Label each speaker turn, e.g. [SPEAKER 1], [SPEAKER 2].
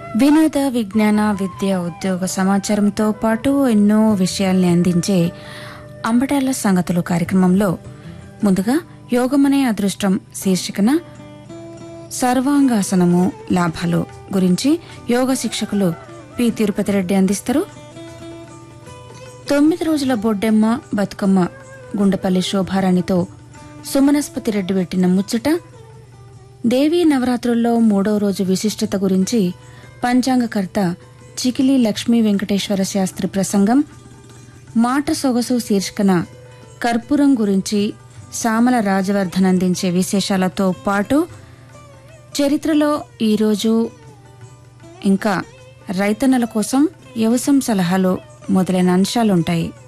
[SPEAKER 1] వినోద విజ్ఞాన విద్య ఉద్యోగ సమాచారంతో పాటు ఎన్నో విషయాల్ని అందించే అంబటాల సంగతులు కార్యక్రమంలో ముందుగా యోగమనే అదృష్టం శీర్షికన సర్వాంగాసనము లాభాలు గురించి యోగ శిక్షకులు పి తిరుపతి రెడ్డి అందిస్తారు తొమ్మిది రోజుల బొడ్డెమ్మ బతుకమ్మ గుండెపల్లి శోభారాణితో సుమనస్పతి రెడ్డి పెట్టిన ముచ్చట దేవీ నవరాత్రుల్లో మూడవ రోజు విశిష్టత గురించి పంచాంగకర్త చికిలి లక్ష్మీ వెంకటేశ్వర శాస్త్రి ప్రసంగం మాట సొగసు శీర్షికన కర్పూరం గురించి సామల రాజవర్ధన్ అందించే విశేషాలతో పాటు చరిత్రలో ఈరోజు ఇంకా రైతన్నల కోసం వ్యవసాయం సలహాలు మొదలైన అంశాలుంటాయి